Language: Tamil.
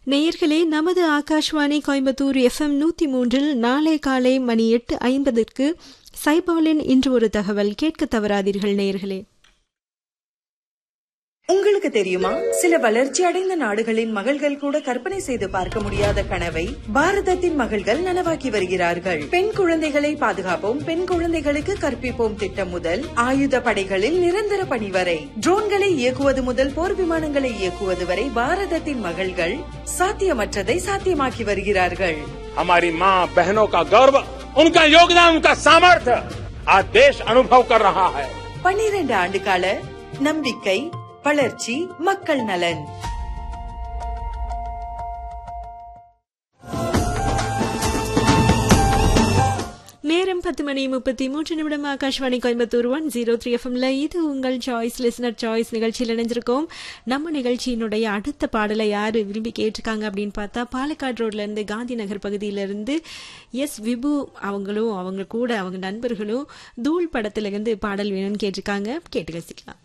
நேயர்களே நமது ஆகாஷ்வாணி கோயம்புத்தூர் எஃப்எம் நூற்றி மூன்றில் நாளை காலை மணி எட்டு ஐம்பதுக்கு சைபாலின் இன்று ஒரு தகவல் கேட்க தவறாதீர்கள் நேயர்களே உங்களுக்கு தெரியுமா சில வளர்ச்சி அடைந்த நாடுகளின் மகள்கள் கூட கற்பனை செய்து பார்க்க முடியாத கனவை பாரதத்தின் மகள்கள் நனவாக்கி வருகிறார்கள் பெண் குழந்தைகளை பாதுகாப்போம் பெண் குழந்தைகளுக்கு கற்பிப்போம் திட்டம் முதல் ஆயுத படைகளில் நிரந்தர பணி வரை ட்ரோன்களை இயக்குவது முதல் போர் விமானங்களை இயக்குவது வரை பாரதத்தின் மகள்கள் சாத்தியமற்றதை சாத்தியமாக்கி வருகிறார்கள் हमारी माँ बहनों का गौरव उनका योगदान उनका सामर्थ्य आज देश अनुभव कर रहा है பன்னிரண்டு ஆண்டு கால நம்பிக்கை வளர்ச்சி மக்கள் நலன் நேரம் பத்து மணி முப்பத்தி மூன்று நிமிடம் Akashvani Coimbatore one zero three எஃப்எம்ல இது உங்கள் சாய்ஸ் லிசனர் சாய்ஸ் நிகழ்ச்சியில் இணைஞ்சிருக்கோம் நம்ம நிகழ்ச்சியினுடைய அடுத்த பாடலை யாரு விரும்பி கேட்டிருக்காங்க அப்படின்னு பார்த்தா பாலக்காடு ரோட்ல இருந்து காந்தி நகர் பகுதியிலிருந்து எஸ் விபு அவங்களும் அவங்க கூட அவங்க நண்பர்களும் தூள் படத்துல இருந்து பாடல் வேணும்னு கேட்டிருக்காங்க கேட்டு ரசிக்கலாம்